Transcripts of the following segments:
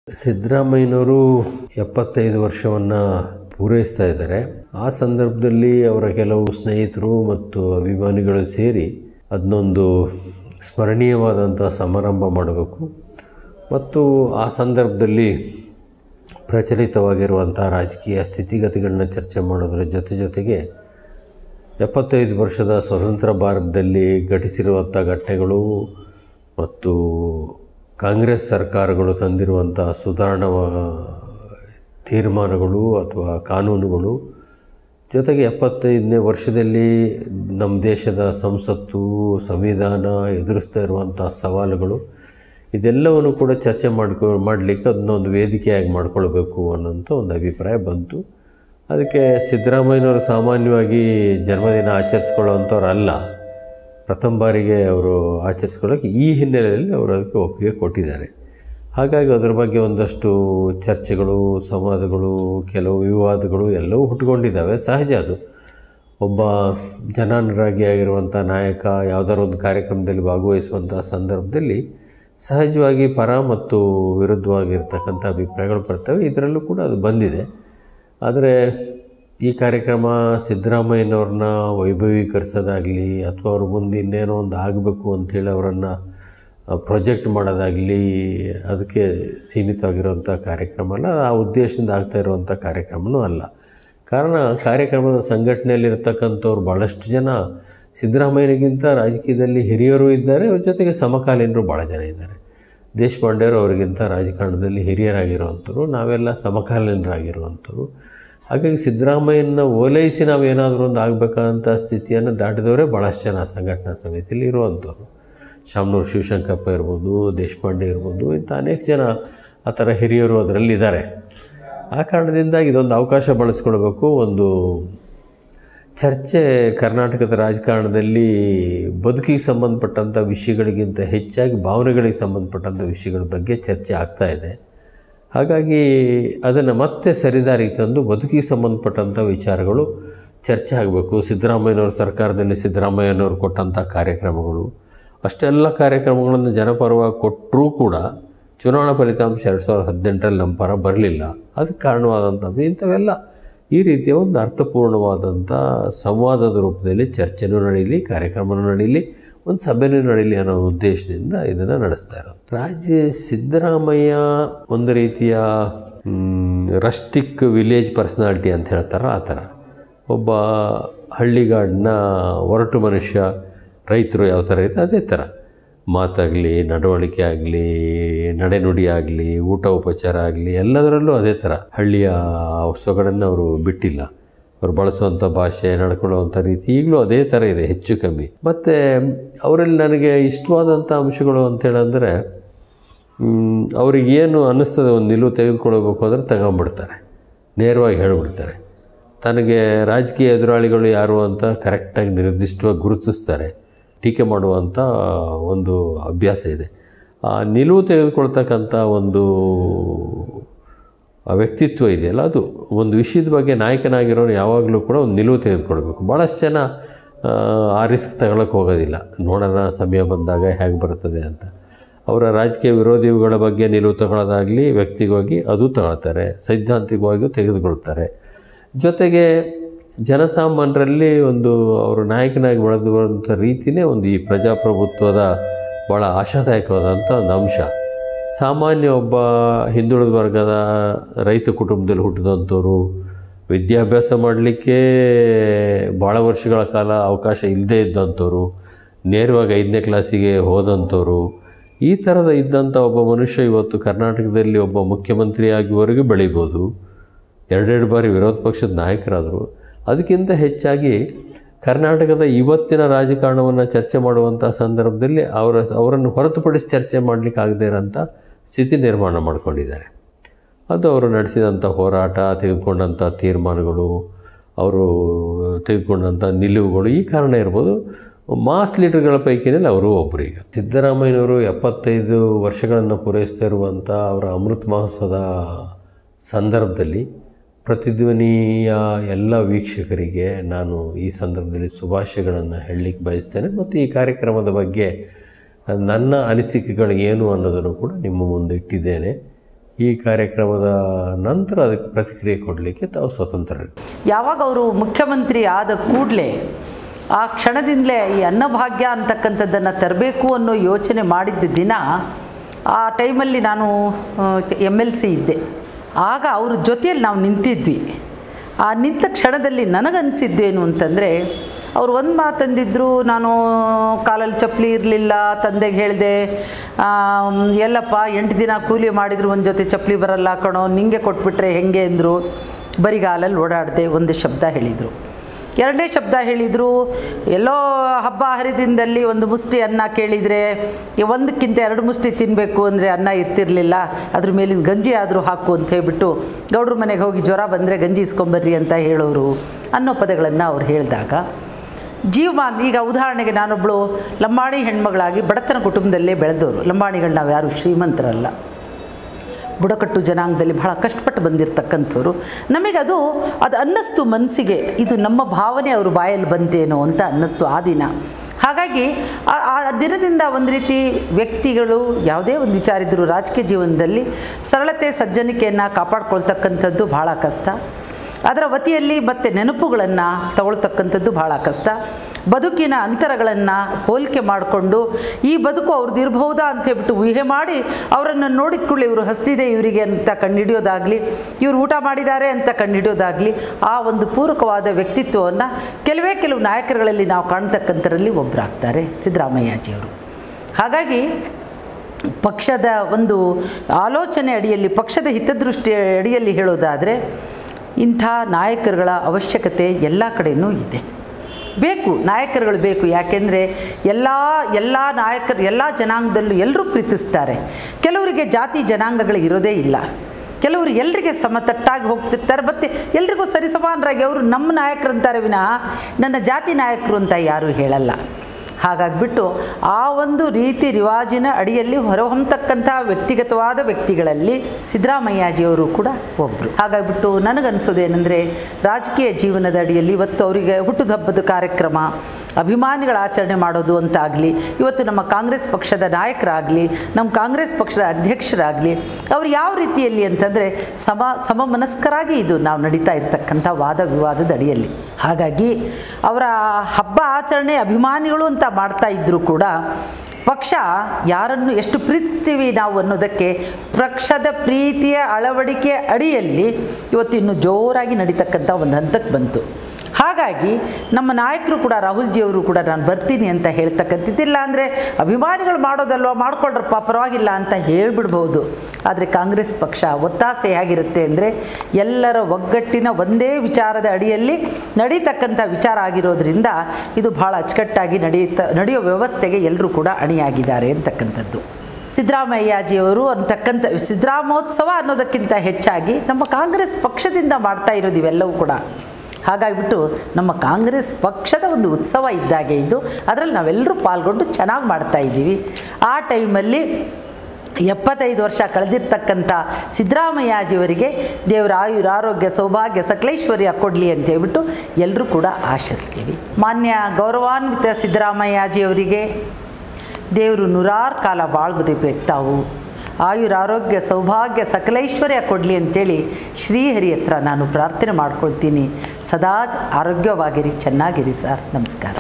ಸಿದ್ದರಾಮಯ್ಯನವರು ಎಪ್ಪತ್ತೈದು ವರ್ಷವನ್ನು ಪೂರೈಸ್ತಾ ಇದ್ದಾರೆ ಆ ಸಂದರ್ಭದಲ್ಲಿ ಅವರ ಕೆಲವು ಸ್ನೇಹಿತರು ಮತ್ತು ಅಭಿಮಾನಿಗಳು ಸೇರಿ ಅದನ್ನೊಂದು ಸ್ಮರಣೀಯವಾದಂಥ ಸಮಾರಂಭ ಮಾಡಬೇಕು ಮತ್ತು ಆ ಸಂದರ್ಭದಲ್ಲಿ ಪ್ರಚಲಿತವಾಗಿರುವಂಥ ರಾಜಕೀಯ ಸ್ಥಿತಿಗತಿಗಳನ್ನ ಚರ್ಚೆ ಮಾಡೋದರ ಜೊತೆ ಜೊತೆಗೆ ಎಪ್ಪತ್ತೈದು ವರ್ಷದ ಸ್ವತಂತ್ರ ಭಾರತದಲ್ಲಿ ಘಟಿಸಿರುವಂಥ ಘಟನೆಗಳು ಮತ್ತು ಕಾಂಗ್ರೆಸ್ ಸರ್ಕಾರಗಳು ತಂದಿರುವಂಥ ಸುಧಾರಣಾ ತೀರ್ಮಾನಗಳು ಅಥವಾ ಕಾನೂನುಗಳು ಜೊತೆಗೆ ಎಪ್ಪತ್ತೈದನೇ ವರ್ಷದಲ್ಲಿ ನಮ್ಮ ದೇಶದ ಸಂಸತ್ತು ಸಂವಿಧಾನ ಎದುರಿಸ್ತಾ ಇರುವಂಥ ಸವಾಲುಗಳು ಇದೆಲ್ಲವನ್ನು ಕೂಡ ಚರ್ಚೆ ಮಾಡ್ಕೊ ಮಾಡಲಿಕ್ಕೆ ಅದನ್ನೊಂದು ವೇದಿಕೆಯಾಗಿ ಮಾಡ್ಕೊಳ್ಬೇಕು ಅನ್ನೋಂಥ ಒಂದು ಅಭಿಪ್ರಾಯ ಬಂತು ಅದಕ್ಕೆ ಸಿದ್ದರಾಮಯ್ಯನವರು ಸಾಮಾನ್ಯವಾಗಿ ಜನ್ಮದಿನ ಆಚರಿಸ್ಕೊಳ್ಳೋವಂಥವ್ರು ಅಲ್ಲ ಪ್ರಥಮ ಬಾರಿಗೆ ಅವರು ಆಚರಿಸ್ಕೊಳ್ಳೋಕೆ ಈ ಹಿನ್ನೆಲೆಯಲ್ಲಿ ಅವರು ಅದಕ್ಕೆ ಒಪ್ಪಿಗೆ ಕೊಟ್ಟಿದ್ದಾರೆ ಹಾಗಾಗಿ ಅದರ ಬಗ್ಗೆ ಒಂದಷ್ಟು ಚರ್ಚೆಗಳು ಸಂವಾದಗಳು ಕೆಲವು ವಿವಾದಗಳು ಎಲ್ಲವೂ ಹುಟ್ಕೊಂಡಿದ್ದಾವೆ ಸಹಜ ಅದು ಒಬ್ಬ ಜನಾನುರಾಗಿ ಆಗಿರುವಂಥ ನಾಯಕ ಯಾವುದಾದ್ರು ಒಂದು ಕಾರ್ಯಕ್ರಮದಲ್ಲಿ ಭಾಗವಹಿಸುವಂಥ ಸಂದರ್ಭದಲ್ಲಿ ಸಹಜವಾಗಿ ಪರ ಮತ್ತು ವಿರುದ್ಧವಾಗಿರ್ತಕ್ಕಂಥ ಅಭಿಪ್ರಾಯಗಳು ಬರ್ತವೆ ಇದರಲ್ಲೂ ಕೂಡ ಅದು ಬಂದಿದೆ ಆದರೆ ಈ ಕಾರ್ಯಕ್ರಮ ಸಿದ್ದರಾಮಯ್ಯನವ್ರನ್ನ ವೈಭವೀಕರಿಸೋದಾಗಲಿ ಅಥವಾ ಅವ್ರ ಮುಂದೆ ಇನ್ನೇನೋ ಒಂದು ಆಗಬೇಕು ಅಂಥೇಳಿ ಅವರನ್ನು ಪ್ರೊಜೆಕ್ಟ್ ಮಾಡೋದಾಗಲಿ ಅದಕ್ಕೆ ಸೀಮಿತವಾಗಿರುವಂಥ ಕಾರ್ಯಕ್ರಮ ಅಲ್ಲ ಆ ಉದ್ದೇಶದಿಂದ ಆಗ್ತಾ ಇರುವಂಥ ಕಾರ್ಯಕ್ರಮವೂ ಅಲ್ಲ ಕಾರಣ ಕಾರ್ಯಕ್ರಮದ ಸಂಘಟನೆಯಲ್ಲಿರ್ತಕ್ಕಂಥವ್ರು ಭಾಳಷ್ಟು ಜನ ಸಿದ್ದರಾಮಯ್ಯನಿಗಿಂತ ರಾಜಕೀಯದಲ್ಲಿ ಹಿರಿಯರು ಇದ್ದಾರೆ ಅವ್ರ ಜೊತೆಗೆ ಸಮಕಾಲೀನರು ಭಾಳ ಜನ ಇದ್ದಾರೆ ದೇಶಪಾಂಡೆಯವರು ಅವರಿಗಿಂತ ರಾಜಕಾರಣದಲ್ಲಿ ಹಿರಿಯರಾಗಿರುವಂಥವ್ರು ನಾವೆಲ್ಲ ಸಮಕಾಲೀನರಾಗಿರುವಂಥವ್ರು ಹಾಗಾಗಿ ಸಿದ್ದರಾಮಯ್ಯನ ಓಲೈಸಿ ನಾವೇನಾದರೂ ಒಂದು ಆಗಬೇಕಂತ ಸ್ಥಿತಿಯನ್ನು ದಾಟಿದವರೇ ಭಾಳಷ್ಟು ಜನ ಸಂಘಟನಾ ಸಮಿತಿಯಲ್ಲಿ ಇರುವಂಥವ್ರು ಶಾಮನೂರು ಶಿವಶಂಕರಪ್ಪ ಇರ್ಬೋದು ದೇಶಪಾಂಡೆ ಇರ್ಬೋದು ಇಂಥ ಅನೇಕ ಜನ ಆ ಥರ ಹಿರಿಯರು ಅದರಲ್ಲಿದ್ದಾರೆ ಆ ಕಾರಣದಿಂದ ಇದೊಂದು ಅವಕಾಶ ಬಳಸ್ಕೊಳ್ಬೇಕು ಒಂದು ಚರ್ಚೆ ಕರ್ನಾಟಕದ ರಾಜಕಾರಣದಲ್ಲಿ ಬದುಕಿಗೆ ಸಂಬಂಧಪಟ್ಟಂಥ ವಿಷಯಗಳಿಗಿಂತ ಹೆಚ್ಚಾಗಿ ಭಾವನೆಗಳಿಗೆ ಸಂಬಂಧಪಟ್ಟಂಥ ವಿಷಯಗಳ ಬಗ್ಗೆ ಚರ್ಚೆ ಆಗ್ತಾ ಇದೆ ಹಾಗಾಗಿ ಅದನ್ನು ಮತ್ತೆ ಸರಿದಾರಿಗೆ ತಂದು ಬದುಕಿಗೆ ಸಂಬಂಧಪಟ್ಟಂಥ ವಿಚಾರಗಳು ಚರ್ಚೆ ಆಗಬೇಕು ಸಿದ್ದರಾಮಯ್ಯನವ್ರ ಸರ್ಕಾರದಲ್ಲಿ ಸಿದ್ದರಾಮಯ್ಯನವರು ಕೊಟ್ಟಂಥ ಕಾರ್ಯಕ್ರಮಗಳು ಅಷ್ಟೆಲ್ಲ ಕಾರ್ಯಕ್ರಮಗಳನ್ನು ಜನಪರವಾಗಿ ಕೊಟ್ಟರೂ ಕೂಡ ಚುನಾವಣಾ ಫಲಿತಾಂಶ ಎರಡು ಸಾವಿರದ ಹದಿನೆಂಟರಲ್ಲಿ ನಮ್ಮ ಪರ ಬರಲಿಲ್ಲ ಅದಕ್ಕೆ ಕಾರಣವಾದಂಥ ಇಂಥವೆಲ್ಲ ಈ ರೀತಿಯ ಒಂದು ಅರ್ಥಪೂರ್ಣವಾದಂಥ ಸಂವಾದದ ರೂಪದಲ್ಲಿ ಚರ್ಚೆನೂ ನಡೀಲಿ ಕಾರ್ಯಕ್ರಮನೂ ನಡೀಲಿ ಒಂದು ಸಭೆನೂ ನಡೀಲಿ ಅನ್ನೋ ಉದ್ದೇಶದಿಂದ ಇದನ್ನು ನಡೆಸ್ತಾ ಇರೋದು ರಾಜ್ಯ ಸಿದ್ದರಾಮಯ್ಯ ಒಂದು ರೀತಿಯ ರಸ್ಟಿಕ್ ವಿಲೇಜ್ ಪರ್ಸ್ನಾಲಿಟಿ ಅಂತ ಹೇಳ್ತಾರೆ ಆ ಥರ ಒಬ್ಬ ಹಳ್ಳಿಗಾಡಿನ ಒರಟು ಮನುಷ್ಯ ರೈತರು ಯಾವ ಥರ ಇರುತ್ತೆ ಅದೇ ಥರ ಮಾತಾಗಲಿ ನಡವಳಿಕೆ ಆಗಲಿ ನಡೆನುಡಿ ಆಗಲಿ ಊಟ ಉಪಚಾರ ಆಗಲಿ ಎಲ್ಲದರಲ್ಲೂ ಅದೇ ಥರ ಹಳ್ಳಿಯ ಸೊಗಡನ್ನು ಅವರು ಬಿಟ್ಟಿಲ್ಲ ಅವ್ರು ಬಳಸುವಂಥ ಭಾಷೆ ನಡ್ಕೊಳ್ಳುವಂಥ ರೀತಿ ಈಗಲೂ ಅದೇ ಥರ ಇದೆ ಹೆಚ್ಚು ಕಮ್ಮಿ ಮತ್ತು ಅವರಲ್ಲಿ ನನಗೆ ಇಷ್ಟವಾದಂಥ ಅಂಶಗಳು ಅಂತೇಳಂದರೆ ಅವ್ರಿಗೇನು ಅನ್ನಿಸ್ತದೆ ಒಂದು ನಿಲುವು ತೆಗೆದುಕೊಳ್ಬೇಕು ಅಂದರೆ ತಗೊಂಬಿಡ್ತಾರೆ ನೇರವಾಗಿ ಹೇಳಿಬಿಡ್ತಾರೆ ತನಗೆ ರಾಜಕೀಯ ಎದುರಾಳಿಗಳು ಯಾರು ಅಂತ ಕರೆಕ್ಟಾಗಿ ನಿರ್ದಿಷ್ಟವಾಗಿ ಗುರುತಿಸ್ತಾರೆ ಟೀಕೆ ಮಾಡುವಂಥ ಒಂದು ಅಭ್ಯಾಸ ಇದೆ ಆ ನಿಲುವು ತೆಗೆದುಕೊಳ್ತಕ್ಕಂಥ ಒಂದು ಆ ವ್ಯಕ್ತಿತ್ವ ಇದೆಯಲ್ಲ ಅದು ಒಂದು ವಿಷಯದ ಬಗ್ಗೆ ನಾಯಕನಾಗಿರೋನು ಯಾವಾಗಲೂ ಕೂಡ ಒಂದು ನಿಲುವು ತೆಗೆದುಕೊಳ್ಬೇಕು ಭಾಳಷ್ಟು ಜನ ಆ ರಿಸ್ಕ್ ತಗೊಳಕ್ಕೆ ಹೋಗೋದಿಲ್ಲ ನೋಡೋಣ ಸಮಯ ಬಂದಾಗ ಹೇಗೆ ಬರ್ತದೆ ಅಂತ ಅವರ ರಾಜಕೀಯ ವಿರೋಧಿಗಳ ಬಗ್ಗೆ ನಿಲುವು ತಗೊಳ್ಳೋದಾಗಲಿ ವ್ಯಕ್ತಿಗಾಗಿ ಅದು ತಗೊಳ್ತಾರೆ ಸೈದ್ಧಾಂತಿಕವಾಗಿಯೂ ತೆಗೆದುಕೊಳ್ತಾರೆ ಜೊತೆಗೆ ಜನಸಾಮಾನ್ಯರಲ್ಲಿ ಒಂದು ಅವರು ನಾಯಕನಾಗಿ ಬೆಳೆದು ಬರುವಂಥ ರೀತಿಯೇ ಒಂದು ಈ ಪ್ರಜಾಪ್ರಭುತ್ವದ ಭಾಳ ಆಶಾದಾಯಕವಾದಂಥ ಒಂದು ಅಂಶ ಸಾಮಾನ್ಯ ಒಬ್ಬ ಹಿಂದುಳಿದ ವರ್ಗದ ರೈತ ಕುಟುಂಬದಲ್ಲಿ ಹುಟ್ಟಿದಂಥವ್ರು ವಿದ್ಯಾಭ್ಯಾಸ ಮಾಡಲಿಕ್ಕೆ ಭಾಳ ವರ್ಷಗಳ ಕಾಲ ಅವಕಾಶ ಇಲ್ಲದೇ ಇದ್ದಂಥವ್ರು ನೇರವಾಗಿ ಐದನೇ ಕ್ಲಾಸಿಗೆ ಹೋದಂಥವ್ರು ಈ ಥರದ ಇದ್ದಂಥ ಒಬ್ಬ ಮನುಷ್ಯ ಇವತ್ತು ಕರ್ನಾಟಕದಲ್ಲಿ ಒಬ್ಬ ಮುಖ್ಯಮಂತ್ರಿಯಾಗಿವರೆಗೂ ಬೆಳಿಬೋದು ಎರಡೆರಡು ಬಾರಿ ವಿರೋಧ ಪಕ್ಷದ ನಾಯಕರಾದರು ಅದಕ್ಕಿಂತ ಹೆಚ್ಚಾಗಿ ಕರ್ನಾಟಕದ ಇವತ್ತಿನ ರಾಜಕಾರಣವನ್ನು ಚರ್ಚೆ ಮಾಡುವಂಥ ಸಂದರ್ಭದಲ್ಲಿ ಅವರ ಅವರನ್ನು ಹೊರತುಪಡಿಸಿ ಚರ್ಚೆ ಮಾಡಲಿಕ್ಕೆ ಆಗದೇ ಇರೋಂಥ ಸ್ಥಿತಿ ನಿರ್ಮಾಣ ಮಾಡ್ಕೊಂಡಿದ್ದಾರೆ ಅದು ಅವರು ನಡೆಸಿದಂಥ ಹೋರಾಟ ತೆಗೆದುಕೊಂಡಂಥ ತೀರ್ಮಾನಗಳು ಅವರು ತೆಗೆದುಕೊಂಡಂಥ ನಿಲುವುಗಳು ಈ ಕಾರಣ ಇರ್ಬೋದು ಮಾಸ್ ಲೀಡರ್ಗಳ ಪೈಕಿನಲ್ಲಿ ಅವರು ಒಬ್ಬರು ಈಗ ಸಿದ್ದರಾಮಯ್ಯನವರು ಎಪ್ಪತ್ತೈದು ವರ್ಷಗಳನ್ನು ಪೂರೈಸ್ತಾ ಇರುವಂಥ ಅವರ ಅಮೃತ ಮಹೋತ್ಸವದ ಸಂದರ್ಭದಲ್ಲಿ ಪ್ರತಿಧ್ವನಿಯ ಎಲ್ಲ ವೀಕ್ಷಕರಿಗೆ ನಾನು ಈ ಸಂದರ್ಭದಲ್ಲಿ ಶುಭಾಶಯಗಳನ್ನು ಹೇಳಲಿಕ್ಕೆ ಬಯಸ್ತೇನೆ ಮತ್ತು ಈ ಕಾರ್ಯಕ್ರಮದ ಬಗ್ಗೆ ನನ್ನ ಅನಿಸಿಕೆಗಳು ಏನು ಅನ್ನೋದನ್ನು ಕೂಡ ನಿಮ್ಮ ಮುಂದೆ ಇಟ್ಟಿದ್ದೇನೆ ಈ ಕಾರ್ಯಕ್ರಮದ ನಂತರ ಅದಕ್ಕೆ ಪ್ರತಿಕ್ರಿಯೆ ಕೊಡಲಿಕ್ಕೆ ತಾವು ಸ್ವತಂತ್ರರು ಯಾವಾಗ ಅವರು ಮುಖ್ಯಮಂತ್ರಿ ಆದ ಕೂಡಲೇ ಆ ಕ್ಷಣದಿಂದಲೇ ಈ ಅನ್ನಭಾಗ್ಯ ಅಂತಕ್ಕಂಥದ್ದನ್ನು ತರಬೇಕು ಅನ್ನೋ ಯೋಚನೆ ಮಾಡಿದ್ದ ದಿನ ಆ ಟೈಮಲ್ಲಿ ನಾನು ಎಮ್ ಎಲ್ ಸಿ ಇದ್ದೆ ಆಗ ಅವ್ರ ಜೊತೆಯಲ್ಲಿ ನಾವು ನಿಂತಿದ್ವಿ ಆ ನಿಂತ ಕ್ಷಣದಲ್ಲಿ ನನಗನ್ಸಿದ್ದೇನು ಅಂತಂದರೆ ಅವ್ರು ಒಂದು ಮಾತಂದಿದ್ರು ನಾನು ಕಾಲಲ್ಲಿ ಚಪ್ಪಲಿ ಇರಲಿಲ್ಲ ತಂದೆಗೆ ಹೇಳಿದೆ ಎಲ್ಲಪ್ಪ ಎಂಟು ದಿನ ಕೂಲಿ ಮಾಡಿದ್ರು ಒಂದು ಜೊತೆ ಚಪ್ಪಲಿ ಬರಲ್ಲ ಕಣೋ ನಿಂಗೆ ಕೊಟ್ಬಿಟ್ರೆ ಹೆಂಗೆ ಅಂದರು ಬರಿಗಾಲಲ್ಲಿ ಓಡಾಡಿದೆ ಒಂದು ಶಬ್ದ ಹೇಳಿದರು ಎರಡನೇ ಶಬ್ದ ಹೇಳಿದರು ಎಲ್ಲೋ ಹಬ್ಬ ಹರಿದಿನದಲ್ಲಿ ಒಂದು ಮುಷ್ಟಿ ಅನ್ನ ಕೇಳಿದರೆ ಒಂದಕ್ಕಿಂತ ಎರಡು ಮುಷ್ಟಿ ತಿನ್ನಬೇಕು ಅಂದರೆ ಅನ್ನ ಇರ್ತಿರಲಿಲ್ಲ ಅದ್ರ ಮೇಲಿನ ಗಂಜಿ ಆದರೂ ಹಾಕು ಅಂತ ಹೇಳ್ಬಿಟ್ಟು ಗೌಡ್ರ ಮನೆಗೆ ಹೋಗಿ ಜ್ವರ ಬಂದರೆ ಗಂಜಿ ಇಸ್ಕೊಂಬರ್ರಿ ಅಂತ ಹೇಳೋರು ಅನ್ನೋ ಪದಗಳನ್ನು ಅವ್ರು ಹೇಳಿದಾಗ ಜೀವಮಾನ ಈಗ ಉದಾಹರಣೆಗೆ ನಾನೊಬ್ಬಳು ಲಂಬಾಣಿ ಹೆಣ್ಮಗಳಾಗಿ ಬಡತನ ಕುಟುಂಬದಲ್ಲೇ ಬೆಳೆದವರು ಲಂಬಾಣಿಗಳು ನಾವು ಯಾರು ಶ್ರೀಮಂತರಲ್ಲ ಬುಡಕಟ್ಟು ಜನಾಂಗದಲ್ಲಿ ಬಹಳ ಕಷ್ಟಪಟ್ಟು ಬಂದಿರತಕ್ಕಂಥವ್ರು ನಮಗದು ಅದು ಅನ್ನಿಸ್ತು ಮನಸ್ಸಿಗೆ ಇದು ನಮ್ಮ ಭಾವನೆ ಅವರು ಬಾಯಲ್ಲಿ ಬಂತೇನೋ ಅಂತ ಅನ್ನಿಸ್ತು ಆ ದಿನ ಹಾಗಾಗಿ ಆ- ಆ ದಿನದಿಂದ ಒಂದು ರೀತಿ ವ್ಯಕ್ತಿಗಳು ಯಾವುದೇ ಒಂದು ವಿಚಾರ ಇದ್ದರೂ ರಾಜಕೀಯ ಜೀವನದಲ್ಲಿ ಸರಳತೆ ಸಜ್ಜನಿಕೆಯನ್ನು ಕಾಪಾಡ್ಕೊಳ್ತಕ್ಕಂಥದ್ದು ಭಾಳ ಕಷ್ಟ ಅದರ ವತಿಯಲ್ಲಿ ಮತ್ತೆ ನೆನಪುಗಳನ್ನು ತಗೊಳ್ತಕ್ಕಂಥದ್ದು ಭಾಳ ಕಷ್ಟ ಬದುಕಿನ ಅಂತರಗಳನ್ನು ಹೋಲಿಕೆ ಮಾಡಿಕೊಂಡು ಈ ಬದುಕು ಅವ್ರದ್ದು ಇರಬಹುದಾ ಅಂತ ಹೇಳ್ಬಿಟ್ಟು ಊಹೆ ಮಾಡಿ ಅವರನ್ನು ನೋಡಿದ ಕೂಡಲೇ ಇವರು ಹಸ್ತಿದೆ ಇವರಿಗೆ ಅಂತ ಕಂಡುಹಿಡಿಯೋದಾಗಲಿ ಇವರು ಊಟ ಮಾಡಿದ್ದಾರೆ ಅಂತ ಕಂಡುಹಿಡಿಯೋದಾಗಲಿ ಆ ಒಂದು ಪೂರಕವಾದ ವ್ಯಕ್ತಿತ್ವವನ್ನು ಕೆಲವೇ ಕೆಲವು ನಾಯಕರುಗಳಲ್ಲಿ ನಾವು ಕಾಣ್ತಕ್ಕಂಥರಲ್ಲಿ ಒಬ್ಬರಾಗ್ತಾರೆ ಸಿದ್ದರಾಮಯ್ಯಜಿಯವರು ಹಾಗಾಗಿ ಪಕ್ಷದ ಒಂದು ಆಲೋಚನೆ ಅಡಿಯಲ್ಲಿ ಪಕ್ಷದ ಹಿತದೃಷ್ಟಿ ಅಡಿಯಲ್ಲಿ ಹೇಳೋದಾದರೆ ಇಂಥ ನಾಯಕರುಗಳ ಅವಶ್ಯಕತೆ ಎಲ್ಲ ಕಡೆಯೂ ಇದೆ ಬೇಕು ನಾಯಕರುಗಳು ಬೇಕು ಯಾಕೆಂದರೆ ಎಲ್ಲ ಎಲ್ಲ ನಾಯಕರು ಎಲ್ಲ ಜನಾಂಗದಲ್ಲೂ ಎಲ್ಲರೂ ಪ್ರೀತಿಸ್ತಾರೆ ಕೆಲವರಿಗೆ ಜಾತಿ ಜನಾಂಗಗಳು ಇರೋದೇ ಇಲ್ಲ ಕೆಲವರು ಎಲ್ರಿಗೆ ಸಮತಟ್ಟಾಗಿ ಹೋಗ್ತಿರ್ತಾರೆ ಮತ್ತು ಎಲ್ರಿಗೂ ಸರಿಸಮಾನರಾಗಿ ಅವರು ನಮ್ಮ ನಾಯಕರು ಅಂತಾರೆ ವಿನಃ ನನ್ನ ಜಾತಿ ನಾಯಕರು ಅಂತ ಯಾರೂ ಹೇಳಲ್ಲ ಹಾಗಾಗಿಬಿಟ್ಟು ಆ ಒಂದು ರೀತಿ ರಿವಾಜಿನ ಅಡಿಯಲ್ಲಿ ಹೊರಹೊಮ್ಮತಕ್ಕಂಥ ವ್ಯಕ್ತಿಗತವಾದ ವ್ಯಕ್ತಿಗಳಲ್ಲಿ ಸಿದ್ದರಾಮಯ್ಯಜಿಯವರು ಕೂಡ ಒಬ್ಬರು ಹಾಗಾಗಿಬಿಟ್ಟು ನನಗನ್ಸೋದೇನೆಂದರೆ ರಾಜಕೀಯ ಜೀವನದ ಅಡಿಯಲ್ಲಿ ಇವತ್ತು ಅವರಿಗೆ ಹುಟ್ಟುಹಬ್ಬದ ಕಾರ್ಯಕ್ರಮ ಅಭಿಮಾನಿಗಳ ಆಚರಣೆ ಮಾಡೋದು ಅಂತಾಗಲಿ ಇವತ್ತು ನಮ್ಮ ಕಾಂಗ್ರೆಸ್ ಪಕ್ಷದ ನಾಯಕರಾಗಲಿ ನಮ್ಮ ಕಾಂಗ್ರೆಸ್ ಪಕ್ಷದ ಅಧ್ಯಕ್ಷರಾಗಲಿ ಅವರು ಯಾವ ರೀತಿಯಲ್ಲಿ ಅಂತಂದರೆ ಸಮ ಸಮಮನಸ್ಕರಾಗಿ ಇದು ನಾವು ನಡೀತಾ ಇರತಕ್ಕಂಥ ವಾದ ವಿವಾದದ ಅಡಿಯಲ್ಲಿ ಹಾಗಾಗಿ ಅವರ ಹಬ್ಬ ಆಚರಣೆ ಅಭಿಮಾನಿಗಳು ಅಂತ ಮಾಡ್ತಾ ಇದ್ದರೂ ಕೂಡ ಪಕ್ಷ ಯಾರನ್ನು ಎಷ್ಟು ಪ್ರೀತಿಸ್ತೀವಿ ನಾವು ಅನ್ನೋದಕ್ಕೆ ಪಕ್ಷದ ಪ್ರೀತಿಯ ಅಳವಡಿಕೆ ಅಡಿಯಲ್ಲಿ ಇವತ್ತು ಇನ್ನು ಜೋರಾಗಿ ನಡೀತಕ್ಕಂಥ ಒಂದು ಹಂತಕ್ಕೆ ಬಂತು ಹಾಗಾಗಿ ನಮ್ಮ ನಾಯಕರು ಕೂಡ ರಾಹುಲ್ಜಿಯವರು ಕೂಡ ನಾನು ಬರ್ತೀನಿ ಅಂತ ಹೇಳ್ತಕ್ಕಂಥದ್ದಿಲ್ಲ ಅಂದರೆ ಅಭಿಮಾನಿಗಳು ಮಾಡೋದಲ್ವ ಮಾಡ್ಕೊಳ್ರಪ್ಪ ಪರವಾಗಿಲ್ಲ ಅಂತ ಹೇಳ್ಬಿಡ್ಬೋದು ಆದರೆ ಕಾಂಗ್ರೆಸ್ ಪಕ್ಷ ಒತ್ತಾಸೆ ಹೇಗಿರುತ್ತೆ ಅಂದರೆ ಎಲ್ಲರ ಒಗ್ಗಟ್ಟಿನ ಒಂದೇ ವಿಚಾರದ ಅಡಿಯಲ್ಲಿ ನಡೀತಕ್ಕಂಥ ವಿಚಾರ ಆಗಿರೋದ್ರಿಂದ ಇದು ಭಾಳ ಅಚ್ಚುಕಟ್ಟಾಗಿ ನಡೆಯುತ್ತ ನಡೆಯೋ ವ್ಯವಸ್ಥೆಗೆ ಎಲ್ಲರೂ ಕೂಡ ಅಣಿಯಾಗಿದ್ದಾರೆ ಅಂತಕ್ಕಂಥದ್ದು ಸಿದ್ದರಾಮಯ್ಯಜಿಯವರು ಅಂತಕ್ಕಂಥ ಸಿದ್ದರಾಮೋತ್ಸವ ಅನ್ನೋದಕ್ಕಿಂತ ಹೆಚ್ಚಾಗಿ ನಮ್ಮ ಕಾಂಗ್ರೆಸ್ ಪಕ್ಷದಿಂದ ಮಾಡ್ತಾ ಇರೋದು ಇವೆಲ್ಲವೂ ಕೂಡ ಹಾಗಾಗಿಬಿಟ್ಟು ನಮ್ಮ ಕಾಂಗ್ರೆಸ್ ಪಕ್ಷದ ಒಂದು ಉತ್ಸವ ಇದ್ದಾಗೆ ಇದು ಅದರಲ್ಲಿ ನಾವೆಲ್ಲರೂ ಪಾಲ್ಗೊಂಡು ಚೆನ್ನಾಗಿ ಮಾಡ್ತಾ ಇದ್ದೀವಿ ಆ ಟೈಮಲ್ಲಿ ಎಪ್ಪತ್ತೈದು ವರ್ಷ ಕಳೆದಿರ್ತಕ್ಕಂಥ ಸಿದ್ದರಾಮಯ್ಯಜಿಯವರಿಗೆ ದೇವರ ಆಯುರ ಆರೋಗ್ಯ ಸೌಭಾಗ್ಯ ಸಕಲೇಶ್ವರ್ಯ ಕೊಡಲಿ ಅಂತ ಹೇಳ್ಬಿಟ್ಟು ಎಲ್ಲರೂ ಕೂಡ ಆಶಿಸ್ತೀವಿ ಮಾನ್ಯ ಗೌರವಾನ್ವಿತ ಸಿದ್ದರಾಮಯ್ಯಜಿಯವರಿಗೆ ದೇವರು ನೂರಾರು ಕಾಲ ಬಾಳ್ಬೋದಬೇಕು ತಾವು ಆಯುರ ಆರೋಗ್ಯ ಸೌಭಾಗ್ಯ ಸಕಲೈಶ್ವರ್ಯ ಕೊಡಲಿ ಅಂತೇಳಿ ಶ್ರೀಹರಿ ಹತ್ರ ನಾನು ಪ್ರಾರ್ಥನೆ ಮಾಡ್ಕೊಳ್ತೀನಿ ಸದಾ ಆರೋಗ್ಯವಾಗಿರಿ ಚೆನ್ನಾಗಿರಿ ಸರ್ ನಮಸ್ಕಾರ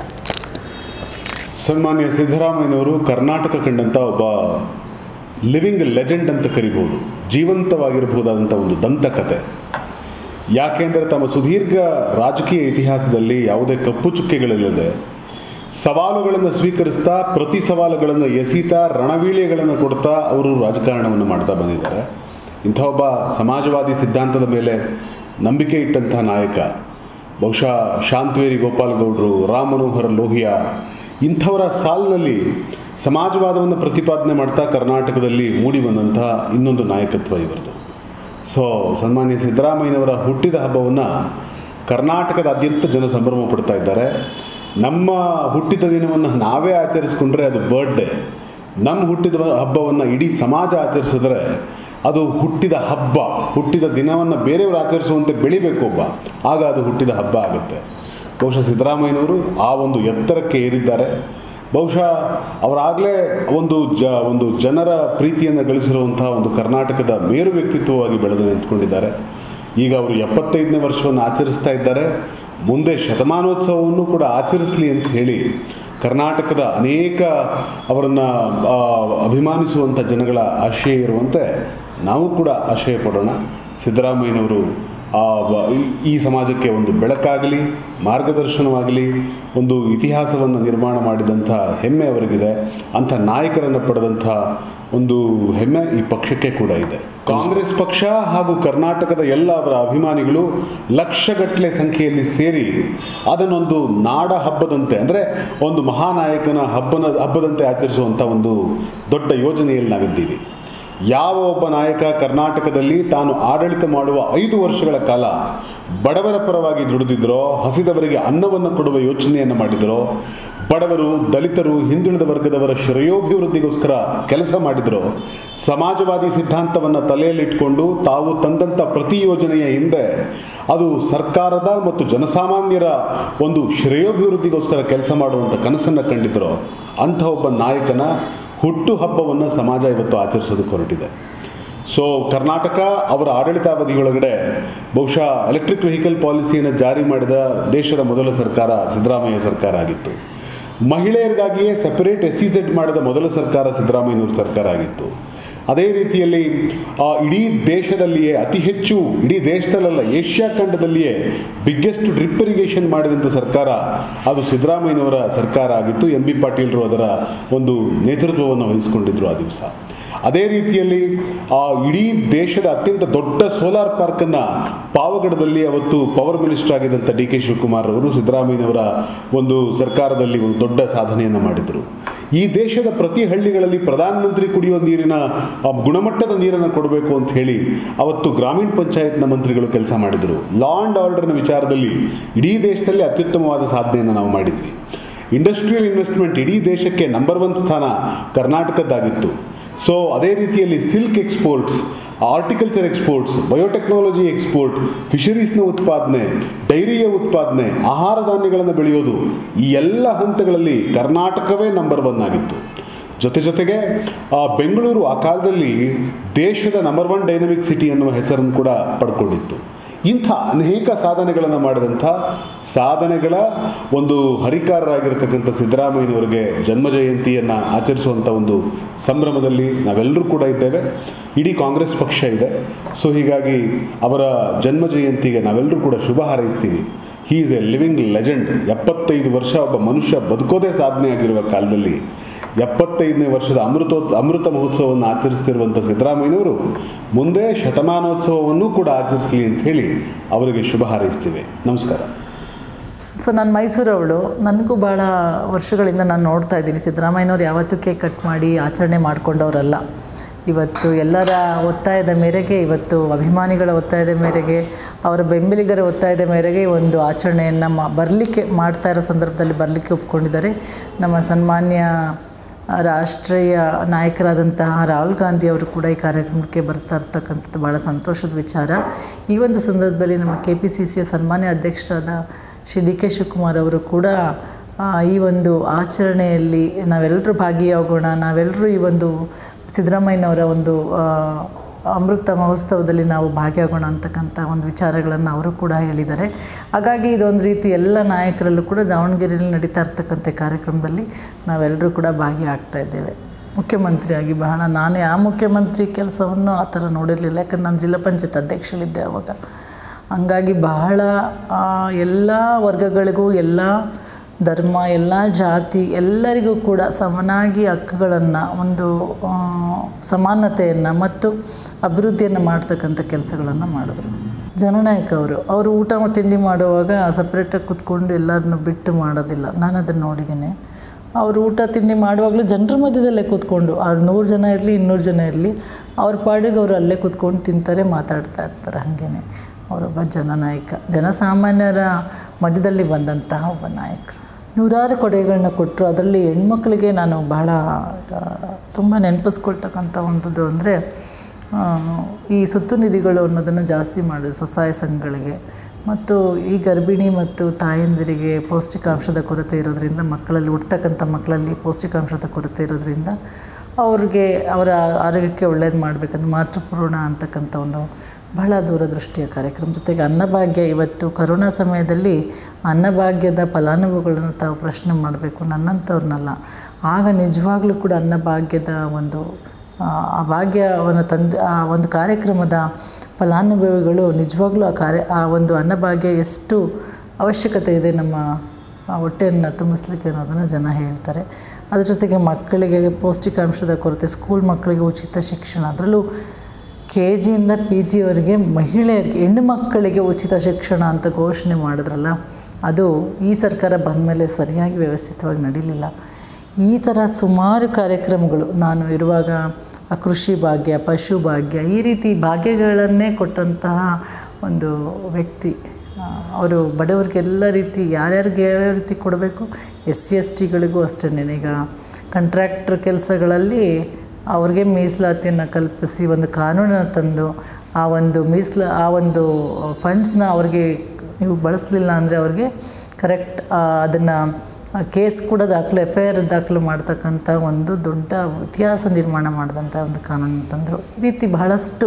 ಸನ್ಮಾನ್ಯ ಸಿದ್ದರಾಮಯ್ಯನವರು ಕರ್ನಾಟಕ ಕಂಡಂಥ ಒಬ್ಬ ಲಿವಿಂಗ್ ಲೆಜೆಂಡ್ ಅಂತ ಕರಿಬೋದು ಜೀವಂತವಾಗಿರಬಹುದಾದಂಥ ಒಂದು ದಂತಕತೆ ಯಾಕೆಂದರೆ ತಮ್ಮ ಸುದೀರ್ಘ ರಾಜಕೀಯ ಇತಿಹಾಸದಲ್ಲಿ ಯಾವುದೇ ಕಪ್ಪು ಚುಕ್ಕೆಗಳಿಲ್ಲದೆ ಸವಾಲುಗಳನ್ನು ಸ್ವೀಕರಿಸ್ತಾ ಪ್ರತಿ ಸವಾಲುಗಳನ್ನು ಎಸೀತಾ ರಣವೀಳ್ಯಗಳನ್ನು ಕೊಡ್ತಾ ಅವರು ರಾಜಕಾರಣವನ್ನು ಮಾಡ್ತಾ ಬಂದಿದ್ದಾರೆ ಇಂಥ ಒಬ್ಬ ಸಮಾಜವಾದಿ ಸಿದ್ಧಾಂತದ ಮೇಲೆ ನಂಬಿಕೆ ಇಟ್ಟಂತಹ ನಾಯಕ ಬಹುಶಃ ಶಾಂತವೇರಿ ಗೋಪಾಲ್ ಗೌಡ್ರು ರಾಮ್ ಮನೋಹರ್ ಲೋಹಿಯಾ ಇಂಥವರ ಸಾಲಿನಲ್ಲಿ ಸಮಾಜವಾದವನ್ನು ಪ್ರತಿಪಾದನೆ ಮಾಡ್ತಾ ಕರ್ನಾಟಕದಲ್ಲಿ ಮೂಡಿ ಬಂದಂತಹ ಇನ್ನೊಂದು ನಾಯಕತ್ವ ಇವರದು ಸೊ ಸನ್ಮಾನ್ಯ ಸಿದ್ದರಾಮಯ್ಯನವರ ಹುಟ್ಟಿದ ಹಬ್ಬವನ್ನು ಕರ್ನಾಟಕದಾದ್ಯಂತ ಜನ ಸಂಭ್ರಮ ಪಡ್ತಾ ಇದ್ದಾರೆ ನಮ್ಮ ಹುಟ್ಟಿದ ದಿನವನ್ನು ನಾವೇ ಆಚರಿಸ್ಕೊಂಡ್ರೆ ಅದು ಬರ್ಡೇ ನಮ್ಮ ಹುಟ್ಟಿದ ಹಬ್ಬವನ್ನು ಇಡೀ ಸಮಾಜ ಆಚರಿಸಿದ್ರೆ ಅದು ಹುಟ್ಟಿದ ಹಬ್ಬ ಹುಟ್ಟಿದ ದಿನವನ್ನು ಬೇರೆಯವರು ಆಚರಿಸುವಂತೆ ಬೆಳಿಬೇಕು ಒಬ್ಬ ಆಗ ಅದು ಹುಟ್ಟಿದ ಹಬ್ಬ ಆಗುತ್ತೆ ಬಹುಶಃ ಸಿದ್ದರಾಮಯ್ಯನವರು ಆ ಒಂದು ಎತ್ತರಕ್ಕೆ ಏರಿದ್ದಾರೆ ಬಹುಶಃ ಅವರಾಗಲೇ ಒಂದು ಜ ಒಂದು ಜನರ ಪ್ರೀತಿಯನ್ನು ಗಳಿಸಿರುವಂತಹ ಒಂದು ಕರ್ನಾಟಕದ ಮೇರು ವ್ಯಕ್ತಿತ್ವವಾಗಿ ಬೆಳೆದು ನಿಂತ್ಕೊಂಡಿದ್ದಾರೆ ಈಗ ಅವರು ಎಪ್ಪತ್ತೈದನೇ ವರ್ಷವನ್ನು ಆಚರಿಸ್ತಾ ಇದ್ದಾರೆ ಮುಂದೆ ಶತಮಾನೋತ್ಸವವನ್ನು ಕೂಡ ಆಚರಿಸಲಿ ಅಂತ ಹೇಳಿ ಕರ್ನಾಟಕದ ಅನೇಕ ಅವರನ್ನು ಅಭಿಮಾನಿಸುವಂಥ ಜನಗಳ ಆಶಯ ಇರುವಂತೆ ನಾವು ಕೂಡ ಆಶಯ ಪಡೋಣ ಸಿದ್ದರಾಮಯ್ಯನವರು ಆ ವ- ಈ- ಈ ಸಮಾಜಕ್ಕೆ ಒಂದು ಬೆಳಕಾಗಲಿ ಮಾರ್ಗದರ್ಶನವಾಗಲಿ ಒಂದು ಇತಿಹಾಸವನ್ನು ನಿರ್ಮಾಣ ಮಾಡಿದಂಥ ಹೆಮ್ಮೆ ಅವರಿಗಿದೆ ಅಂಥ ನಾಯಕರನ್ನು ಪಡೆದಂಥ ಒಂದು ಹೆಮ್ಮೆ ಈ ಪಕ್ಷಕ್ಕೆ ಕೂಡ ಇದೆ ಕಾಂಗ್ರೆಸ್ ಪಕ್ಷ ಹಾಗೂ ಕರ್ನಾಟಕದ ಎಲ್ಲ ಅವರ ಅಭಿಮಾನಿಗಳು ಲಕ್ಷಗಟ್ಟಲೆ ಸಂಖ್ಯೆಯಲ್ಲಿ ಸೇರಿ ಅದನ್ನೊಂದು ನಾಡ ಹಬ್ಬದಂತೆ ಅಂದರೆ ಒಂದು ಮಹಾನಾಯಕನ ಹಬ್ಬನ ಹಬ್ಬದಂತೆ ಆಚರಿಸುವಂಥ ಒಂದು ದೊಡ್ಡ ಯೋಜನೆಯಲ್ಲಿ ನಾವಿದ್ದೀವಿ ಯಾವ ಒಬ್ಬ ನಾಯಕ ಕರ್ನಾಟಕದಲ್ಲಿ ತಾನು ಆಡಳಿತ ಮಾಡುವ ಐದು ವರ್ಷಗಳ ಕಾಲ ಬಡವರ ಪರವಾಗಿ ದುಡಿದಿದ್ರೋ ಹಸಿದವರಿಗೆ ಅನ್ನವನ್ನು ಕೊಡುವ ಯೋಚನೆಯನ್ನು ಮಾಡಿದರೋ ಬಡವರು ದಲಿತರು ಹಿಂದುಳಿದ ವರ್ಗದವರ ಶ್ರೇಯೋಭಿವೃದ್ಧಿಗೋಸ್ಕರ ಕೆಲಸ ಮಾಡಿದರೋ ಸಮಾಜವಾದಿ ಸಿದ್ಧಾಂತವನ್ನು ತಲೆಯಲ್ಲಿಟ್ಕೊಂಡು ತಾವು ತಂದಂಥ ಪ್ರತಿ ಯೋಜನೆಯ ಹಿಂದೆ ಅದು ಸರ್ಕಾರದ ಮತ್ತು ಜನಸಾಮಾನ್ಯರ ಒಂದು ಶ್ರೇಯೋಭಿವೃದ್ಧಿಗೋಸ್ಕರ ಕೆಲಸ ಮಾಡುವಂಥ ಕನಸನ್ನು ಕಂಡಿದ್ದರೋ ಅಂಥ ಒಬ್ಬ ನಾಯಕನ ಹುಟ್ಟು ಹಬ್ಬವನ್ನು ಸಮಾಜ ಇವತ್ತು ಆಚರಿಸೋದಕ್ಕೆ ಹೊರಟಿದೆ ಸೊ ಕರ್ನಾಟಕ ಅವರ ಆಡಳಿತಾವಧಿಯೊಳಗಡೆ ಬಹುಶಃ ಎಲೆಕ್ಟ್ರಿಕ್ ವೆಹಿಕಲ್ ಪಾಲಿಸಿಯನ್ನು ಜಾರಿ ಮಾಡಿದ ದೇಶದ ಮೊದಲ ಸರ್ಕಾರ ಸಿದ್ದರಾಮಯ್ಯ ಸರ್ಕಾರ ಆಗಿತ್ತು ಮಹಿಳೆಯರಿಗಾಗಿಯೇ ಸೆಪರೇಟ್ ಎಸ್ ಸಿ ಝೆಡ್ ಮಾಡಿದ ಮೊದಲ ಸರ್ಕಾರ ಸಿದ್ದರಾಮಯ್ಯನವ್ರ ಸರ್ಕಾರ ಆಗಿತ್ತು ಅದೇ ರೀತಿಯಲ್ಲಿ ಆ, ಇಡೀ ದೇಶದಲ್ಲಿಯೇ ಅತಿ ಹೆಚ್ಚು ಇಡೀ ದೇಶದಲ್ಲ ಏಷ್ಯಾ ಖಂಡದಲ್ಲಿಯೇ ಬಿಗ್ಗೆಸ್ಟ್ ಡ್ರಿಪ್ ಇರಿಗೇಷನ್ ಮಾಡಿದಂಥ ಸರ್ಕಾರ ಅದು ಸಿದ್ದರಾಮಯ್ಯನವರ ಸರ್ಕಾರ ಆಗಿತ್ತು ಎಂ ಬಿ ಪಾಟೀಲ್ರು ಅದರ ಒಂದು ನೇತೃತ್ವವನ್ನು ವಹಿಸಿಕೊಂಡಿದ್ರು ಆ ದಿವಸ ಅದೇ ರೀತಿಯಲ್ಲಿ ಆ ಇಡೀ ದೇಶದ ಅತ್ಯಂತ ದೊಡ್ಡ ಸೋಲಾರ್ ಪಾರ್ಕನ್ನು ಪಾವಗಡದಲ್ಲಿ ಅವತ್ತು ಪವರ್ ಮಿನಿಸ್ಟರ್ ಆಗಿದ್ದಂಥ ಡಿ ಕೆ ಶಿವಕುಮಾರ್ ಅವರು ಸಿದ್ದರಾಮಯ್ಯನವರ ಒಂದು ಸರ್ಕಾರದಲ್ಲಿ ಒಂದು ದೊಡ್ಡ ಸಾಧನೆಯನ್ನು ಮಾಡಿದರು ಈ ದೇಶದ ಪ್ರತಿ ಹಳ್ಳಿಗಳಲ್ಲಿ ಪ್ರಧಾನಮಂತ್ರಿ ಕುಡಿಯುವ ನೀರಿನ ಆ, ಗುಣಮಟ್ಟದ ನೀರನ್ನು ಕೊಡಬೇಕು ಅಂತ ಹೇಳಿ ಅವತ್ತು ಗ್ರಾಮೀಣ ಪಂಚಾಯತ್ನ ಮಂತ್ರಿಗಳು ಕೆಲಸ ಮಾಡಿದರು ಲಾ ಆ್ಯಂಡ್ ಆರ್ಡರ್ನ ವಿಚಾರದಲ್ಲಿ ಇಡೀ ದೇಶದಲ್ಲಿ ಅತ್ಯುತ್ತಮವಾದ ಸಾಧನೆಯನ್ನು ನಾವು ಮಾಡಿದ್ವಿ ಇಂಡಸ್ಟ್ರಿಯಲ್ ಇನ್ವೆಸ್ಟ್ಮೆಂಟ್ ಇಡೀ ದೇಶಕ್ಕೆ ನಂಬರ್ ಒನ್ ಸ್ಥಾನ ಕರ್ನಾಟಕದ್ದಾಗಿತ್ತು ಸೊ ಅದೇ ರೀತಿಯಲ್ಲಿ silk exports horticulture exports biotechnology export ಫಿಶರೀಸ್ನ ಉತ್ಪಾದನೆ ಡೈರಿಯ ಉತ್ಪಾದನೆ ಆಹಾರ ಧಾನ್ಯಗಳನ್ನು ಬೆಳೆಯೋದು ಈ ಎಲ್ಲ ಹಂತಗಳಲ್ಲಿ ಕರ್ನಾಟಕವೇ ನಂಬರ್ ಒನ್ ಆಗಿತ್ತು ಜೊತೆ ಜೊತೆಗೆ ಆ, ಬೆಂಗಳೂರು ಆ ಕಾಲದಲ್ಲಿ ದೇಶದ ನಂಬರ್ ಒನ್ ಡೈನಮಿಕ್ ಸಿಟಿ ಅನ್ನುವ ಹೆಸರನ್ನು ಕೂಡ ಪಡ್ಕೊಂಡಿತ್ತು ಇಂಥ ಅನೇಕ ಸಾಧನೆಗಳನ್ನು ಮಾಡಿದಂಥ ಸಾಧನೆಗಳ ಒಂದು ಹರಿಕಾರರಾಗಿರ್ತಕ್ಕಂಥ ಸಿದ್ದರಾಮಯ್ಯನವರಿಗೆ ಜನ್ಮ ಜಯಂತಿಯನ್ನು ಆಚರಿಸುವಂಥ ಒಂದು ಸಂಭ್ರಮದಲ್ಲಿ ನಾವೆಲ್ಲರೂ ಕೂಡ ಇದ್ದೇವೆ ಇಡೀ ಕಾಂಗ್ರೆಸ್ ಪಕ್ಷ ಇದೆ ಸೊ ಹೀಗಾಗಿ ಅವರ ಜನ್ಮ ಜಯಂತಿಗೆ ನಾವೆಲ್ಲರೂ ಕೂಡ ಶುಭ ಹಾರೈಸ್ತೀವಿ he is a living legend ಎಪ್ಪತ್ತೈದು ವರ್ಷ ಒಬ್ಬ ಮನುಷ್ಯ ಬದುಕೋದೇ ಸಾಧನೆ ಆಗಿರುವ ಕಾಲದಲ್ಲಿ ಎಪ್ಪತ್ತೈದನೇ ವರ್ಷದ ಅಮೃತೋ ಅಮೃತ ಮಹೋತ್ಸವವನ್ನು ಆಚರಿಸ್ತಿರುವಂಥ ಸಿದ್ದರಾಮಯ್ಯನವರು ಮುಂದೆ ಶತಮಾನೋತ್ಸವವನ್ನು ಕೂಡ ಆಚರಿಸಲಿ ಅಂತ ಹೇಳಿ ಅವರಿಗೆ ಶುಭ ಹಾರೈಸ್ತೀವಿ ನಮಸ್ಕಾರ ಸೊ ನಾನು ಮೈಸೂರವಳು ನನಗೂ ಭಾಳ ವರ್ಷಗಳಿಂದ ನಾನು ನೋಡ್ತಾ ಇದ್ದೀನಿ ಸಿದ್ದರಾಮಯ್ಯನವ್ರು ಯಾವತ್ತೂ ಕೇಕ್ ಕಟ್ ಮಾಡಿ ಆಚರಣೆ ಮಾಡ್ಕೊಂಡವರಲ್ಲ ಇವತ್ತು ಎಲ್ಲರ ಒತ್ತಾಯದ ಮೇರೆಗೆ ಇವತ್ತು ಅಭಿಮಾನಿಗಳ ಒತ್ತಾಯದ ಮೇರೆಗೆ ಅವರ ಬೆಂಬಲಿಗರ ಒತ್ತಾಯದ ಮೇರೆಗೆ ಒಂದು ಆಚರಣೆಯನ್ನು ಮಾ ಬರಲಿಕ್ಕೆ ಮಾಡ್ತಾ ಇರೋ ಸಂದರ್ಭದಲ್ಲಿ ಬರಲಿಕ್ಕೆ ಒಪ್ಕೊಂಡಿದ್ದಾರೆ ನಮ್ಮ ಸನ್ಮಾನ್ಯ ರಾಷ್ಟ್ರೀಯ ನಾಯಕರಾದಂತಹ ರಾಹುಲ್ ಗಾಂಧಿ ಅವರು ಕೂಡ ಈ ಕಾರ್ಯಕ್ರಮಕ್ಕೆ ಬರ್ತಾ ಇರ್ತಕ್ಕಂಥದ್ದು ಭಾಳ ಸಂತೋಷದ ವಿಚಾರ ಈ ಒಂದು ಸಂದರ್ಭದಲ್ಲಿ ನಮ್ಮ ಕೆ ಪಿ ಸಿ ಸಿಯ ಸನ್ಮಾನ್ಯ ಅಧ್ಯಕ್ಷರಾದ ಶ್ರೀ ಡಿ ಕೆ ಶಿವಕುಮಾರ್ ಅವರು ಕೂಡ ಆ, ಈ ಒಂದು ಆಚರಣೆಯಲ್ಲಿ ನಾವೆಲ್ಲರೂ ಭಾಗಿಯಾಗೋಣ ನಾವೆಲ್ಲರೂ ಈ ಒಂದು ಸಿದ್ದರಾಮಯ್ಯನವರ ಒಂದು ಆ, ಅಮೃತ ಮಹೋತ್ಸವದಲ್ಲಿ ನಾವು ಭಾಗಿಯಾಗೋಣ ಅಂತಕ್ಕಂಥ ಒಂದು ವಿಚಾರಗಳನ್ನು ಅವರು ಕೂಡ ಹೇಳಿದ್ದಾರೆ ಹಾಗಾಗಿ ಇದೊಂದು ರೀತಿ ಎಲ್ಲ ನಾಯಕರಲ್ಲೂ ಕೂಡ ದಾವಣಗೆರೆಯಲ್ಲಿ ನಡೀತಾ ಇರ್ತಕ್ಕಂಥ ಕಾರ್ಯಕ್ರಮದಲ್ಲಿ ನಾವೆಲ್ಲರೂ ಕೂಡ ಭಾಗಿಯಾಗ್ತಾ ಇದ್ದೇವೆ ಮುಖ್ಯಮಂತ್ರಿಯಾಗಿ ಬಹಳ ನಾನೇ ಆ ಮುಖ್ಯಮಂತ್ರಿ ಕೆಲಸವನ್ನು ಆ ಥರ ನೋಡಿರಲಿಲ್ಲ ಯಾಕಂದ್ರೆ ನಾನು ಜಿಲ್ಲಾ ಪಂಚಾಯತ್ ಅಧ್ಯಕ್ಷಳಿದ್ದೆ ಅವಾಗ ಹಂಗಾಗಿ ಬಹಳ ಆ, ಎಲ್ಲ ವರ್ಗಗಳಿಗೂ ಎಲ್ಲ ಧರ್ಮ ಎಲ್ಲ ಜಾತಿ ಎಲ್ಲರಿಗೂ ಕೂಡ ಸಮನಾಗಿ ಹಕ್ಕುಗಳನ್ನು ಒಂದು ಆ, ಸಮಾನತೆಯನ್ನು ಮತ್ತು ಅಭಿವೃದ್ಧಿಯನ್ನು ಮಾಡ್ತಕ್ಕಂಥ ಕೆಲಸಗಳನ್ನು ಮಾಡಿದ್ರು ಜನನಾಯಕ ಅವರು ಅವರು ಊಟ ತಿಂಡಿ ಮಾಡುವಾಗ ಸಪ್ರೇಟಾಗಿ ಕೂತ್ಕೊಂಡು ಎಲ್ಲರನ್ನು ಬಿಟ್ಟು ಮಾಡೋದಿಲ್ಲ ನಾನು ಅದನ್ನು ನೋಡಿದ್ದೀನಿ ಅವರು ಊಟ ತಿಂಡಿ ಮಾಡುವಾಗಲೂ ಜನರ ಮಧ್ಯದಲ್ಲೇ ಕೂತ್ಕೊಂಡು ಅವ್ರು ನೂರು ಜನ ಇರಲಿ ಇನ್ನೂರು ಜನ ಇರಲಿ ಅವ್ರ ಪಾಡಿಗೆ ಅವರು ಅಲ್ಲೇ ಕೂತ್ಕೊಂಡು ತಿಂತಾರೆ ಮಾತಾಡ್ತಾ ಇರ್ತಾರೆ ಹಾಗೇನೆ ಅವರೊಬ್ಬ ಜನನಾಯಕ ಜನಸಾಮಾನ್ಯರ ಮಧ್ಯದಲ್ಲಿ ಬಂದಂತಹ ಒಬ್ಬ ನಾಯಕರು ನೂರಾರು ಕೊಡುಗೆಗಳನ್ನ ಕೊಟ್ಟರು ಅದರಲ್ಲಿ ಹೆಣ್ಮಕ್ಳಿಗೆ ನಾನು ಬಹಳ ತುಂಬ ನೆನಪಿಸ್ಕೊಳ್ತಕ್ಕಂಥ ಒಂಥದ್ದು ಅಂದರೆ ಈ ಸುತ್ತು ನಿಧಿಗಳು ಅನ್ನೋದನ್ನು ಜಾಸ್ತಿ ಮಾಡಿದ್ರು ಸ್ವಸಹಾಯ ಸಂಘಗಳಿಗೆ ಮತ್ತು ಈ ಗರ್ಭಿಣಿ ಮತ್ತು ತಾಯಂದಿರಿಗೆ ಪೌಷ್ಟಿಕಾಂಶದ ಕೊರತೆ ಇರೋದ್ರಿಂದ ಮಕ್ಕಳಲ್ಲಿ ಹುಡ್ತಕ್ಕಂಥ ಮಕ್ಕಳಲ್ಲಿ ಪೌಷ್ಟಿಕಾಂಶದ ಕೊರತೆ ಇರೋದ್ರಿಂದ ಅವ್ರಿಗೆ ಅವರ ಆರೋಗ್ಯಕ್ಕೆ ಒಳ್ಳೇದು ಮಾಡಬೇಕಂತ ಮಾತೃಪೂರ್ಣ ಅಂತಕ್ಕಂಥ ಒಂದು ಬಹಳ ದೂರದೃಷ್ಟಿಯ ಕಾರ್ಯಕ್ರಮ ಜೊತೆಗೆ ಅನ್ನಭಾಗ್ಯ ಇವತ್ತು ಕರೋನಾ ಸಮಯದಲ್ಲಿ ಅನ್ನಭಾಗ್ಯದ ಫಲಾನುಭವಿಗಳನ್ನು ತಾವು ಪ್ರಶ್ನೆ ಮಾಡಬೇಕು ನನ್ನಂಥವ್ರನ್ನಲ್ಲ ಆಗ ನಿಜವಾಗ್ಲೂ ಕೂಡ ಅನ್ನಭಾಗ್ಯದ ಒಂದು ಆ ಆ ಭಾಗ್ಯವನ್ನು ತಂದು ಆ ಒಂದು ಕಾರ್ಯಕ್ರಮದ ಫಲಾನುಭವಿಗಳು ನಿಜವಾಗ್ಲೂ ಆ ಕಾರ್ಯ ಆ ಒಂದು ಅನ್ನಭಾಗ್ಯ ಎಷ್ಟು ಅವಶ್ಯಕತೆ ಇದೆ ನಮ್ಮ ಆ ಹೊಟ್ಟೆಯನ್ನು ತುಂಬಿಸ್ಲಿಕ್ಕೆ ಅನ್ನೋದನ್ನು ಜನ ಹೇಳ್ತಾರೆ ಅದ್ರ ಜೊತೆಗೆ ಮಕ್ಕಳಿಗೆ ಪೌಷ್ಟಿಕಾಂಶದ ಕೊರತೆ ಸ್ಕೂಲ್ ಮಕ್ಕಳಿಗೆ ಉಚಿತ ಶಿಕ್ಷಣ ಅದರಲ್ಲೂ ಕೆ ಜಿಯಿಂದ ಪಿ ಜಿಯವರೆಗೆ ಮಹಿಳೆಯರಿಗೆ ಹೆಣ್ಣು ಮಕ್ಕಳಿಗೆ ಉಚಿತ ಶಿಕ್ಷಣ ಅಂತ ಘೋಷಣೆ ಮಾಡಿದ್ರಲ್ಲ ಅದು ಈ ಸರ್ಕಾರ ಬಂದ ಮೇಲೆ ಸರಿಯಾಗಿ ವ್ಯವಸ್ಥಿತವಾಗಿ ನಡೀಲಿಲ್ಲ ಈ ಥರ ಸುಮಾರು ಕಾರ್ಯಕ್ರಮಗಳು ನಾನು ಇರುವಾಗ ಆ ಕೃಷಿ ಭಾಗ್ಯ ಪಶು ಭಾಗ್ಯ ಈ ರೀತಿ ಭಾಗ್ಯಗಳನ್ನೇ ಕೊಟ್ಟಂತಹ ಒಂದು ವ್ಯಕ್ತಿ ಆ, ಅವರು ಬಡವರಿಗೆ ಎಲ್ಲ ರೀತಿ ಯಾರ್ಯಾರಿಗೆ ಯಾವ್ಯಾವ ರೀತಿ ಕೊಡಬೇಕು ಎಸ್ ಸಿ ಎಸ್ ಟಿಗಳಿಗೂ ಅಷ್ಟೇ ಈಗ ಕಾಂಟ್ರಾಕ್ಟ್ರ್ ಕೆಲಸಗಳಲ್ಲಿ ಅವ್ರಿಗೆ ಮೀಸಲಾತಿಯನ್ನು ಕಲ್ಪಿಸಿ ಒಂದು ಕಾನೂನನ್ನು ತಂದು ಆ ಒಂದು ಮೀಸಲ ಆ ಒಂದು ಫಂಡ್ಸ್ನ ಅವ್ರಿಗೆ ನೀವು ಬಳಸಲಿಲ್ಲ ಅಂದರೆ ಅವ್ರಿಗೆ ಕರೆಕ್ಟ್ ಅದನ್ನು ಕೇಸ್ ಕೂಡ ದಾಖಲು ಎಫ್ ಐ ಆರ್ ದಾಖಲು ಮಾಡ್ತಕ್ಕಂಥ ಒಂದು ದೊಡ್ಡ ಇತಿಹಾಸ ನಿರ್ಮಾಣ ಮಾಡಿದಂಥ ಒಂದು ಕಾನೂನು ತಂದರು ಈ ರೀತಿ ಬಹಳಷ್ಟು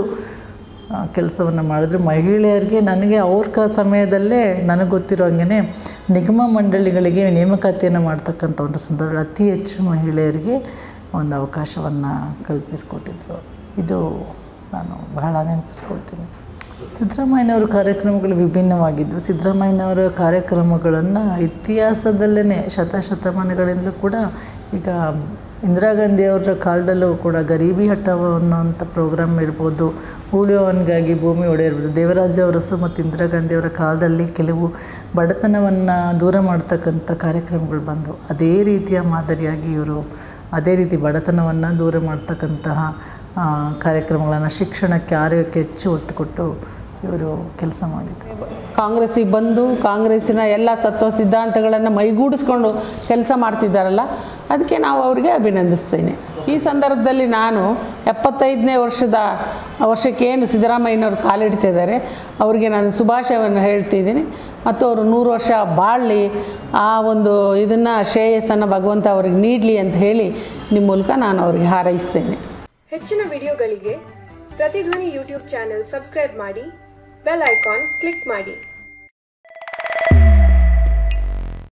ಕೆಲಸವನ್ನು ಮಾಡಿದ್ರು ಮಹಿಳೆಯರಿಗೆ ನನಗೆ ಅವ್ರ ಕ ಸಮಯದಲ್ಲೇ ನನಗೆ ಗೊತ್ತಿರೋ ಹಂಗೆ ನಿಗಮ ಮಂಡಳಿಗಳಿಗೆ ನೇಮಕಾತಿಯನ್ನು ಮಾಡ್ತಕ್ಕಂಥ ಒಂದು ಸಂದರ್ಭದಲ್ಲಿ ಅತಿ ಹೆಚ್ಚು ಮಹಿಳೆಯರಿಗೆ ಒಂದು ಅವಕಾಶವನ್ನು ಕಲ್ಪಿಸಿಕೊಟ್ಟಿದ್ರು ಇದು ನಾನು ಬಹಳ ನೆನಪಿಸ್ಕೊಳ್ತೀನಿ ಸಿದ್ದರಾಮಯ್ಯನವರ ಕಾರ್ಯಕ್ರಮಗಳು ವಿಭಿನ್ನವಾಗಿದ್ದವು ಸಿದ್ದರಾಮಯ್ಯನವರ ಕಾರ್ಯಕ್ರಮಗಳನ್ನು ಇತಿಹಾಸದಲ್ಲೇ ಶತಶತಮಾನಗಳಿಂದಲೂ ಕೂಡ ಈಗ ಇಂದಿರಾ ಗಾಂಧಿಯವರ ಕಾಲದಲ್ಲೂ ಕೂಡ ಗರೀಬಿ ಹಠಾವೋ ಅನ್ನೋಂಥ ಪ್ರೋಗ್ರಾಮ್ ಇರ್ಬೋದು ಉಳಿಯೋವನಿಗಾಗಿ ಭೂಮಿ ಒಡೆಯಿರ್ಬೋದು ದೇವರಾಜ ಅರಸು ಮತ್ತು ಇಂದಿರಾ ಗಾಂಧಿಯವರ ಕಾಲದಲ್ಲಿ ಕೆಲವು ಬಡತನವನ್ನು ದೂರ ಮಾಡ್ತಕ್ಕಂಥ ಕಾರ್ಯಕ್ರಮಗಳು ಬಂದವು ಅದೇ ರೀತಿಯ ಮಾದರಿಯಾಗಿ ಇವರು ಅದೇ ರೀತಿ ಬಡತನವನ್ನು ದೂರ ಮಾಡ್ತಕ್ಕಂತಹ ಕಾರ್ಯಕ್ರಮಗಳನ್ನು ಶಿಕ್ಷಣಕ್ಕೆ ಆರೋಗ್ಯಕ್ಕೆ ಹೆಚ್ಚು ಒತ್ತು ಕೊಟ್ಟು ಇವರು ಕೆಲಸ ಮಾಡಿದರು ಕಾಂಗ್ರೆಸ್ಸಿಗೆ ಬಂದು ಕಾಂಗ್ರೆಸ್ಸಿನ ಎಲ್ಲ ತತ್ವ ಸಿದ್ಧಾಂತಗಳನ್ನು ಮೈಗೂಡಿಸ್ಕೊಂಡು ಕೆಲಸ ಮಾಡ್ತಿದ್ದಾರಲ್ಲ ಅದಕ್ಕೆ ನಾವು ಅವರಿಗೆ ಅಭಿನಂದಿಸ್ತೇನೆ ಈ ಸಂದರ್ಭದಲ್ಲಿ ನಾನು ಎಪ್ಪತ್ತೈದನೇ ವರ್ಷದ ವರ್ಷಕ್ಕೆ ಏನು ಸಿದ್ದರಾಮಯ್ಯನವರು ಕಾಲಿಡ್ತಿದ್ದಾರೆ ಅವರಿಗೆ ನಾನು ಶುಭಾಶಯವನ್ನು ಹೇಳ್ತಿದ್ದೀನಿ ಮತ್ತು ಅವರು ನೂರು ವರ್ಷ ಬಾಳಲಿ ಆ ಒಂದು ಇದನ್ನು ಶ್ರೇಯಸ್ಸನ್ನು ಭಗವಂತ ಅವ್ರಿಗೆ ನೀಡಲಿ ಅಂತ ಹೇಳಿ ನಿಮ್ಮ ಮೂಲಕ ನಾನು ಅವರಿಗೆ ಹಾರೈಸ್ತೇನೆ ಹೆಚ್ಚಿನ ವಿಡಿಯೋಗಳಿಗೆ ಪ್ರತಿಧ್ವನಿ ಯೂಟ್ಯೂಬ್ ಚಾನೆಲ್ ಸಬ್ಸ್ಕ್ರೈಬ್ ಮಾಡಿ ಬೆಲ್ ಐಕಾನ್ ಕ್ಲಿಕ್ ಮಾಡಿ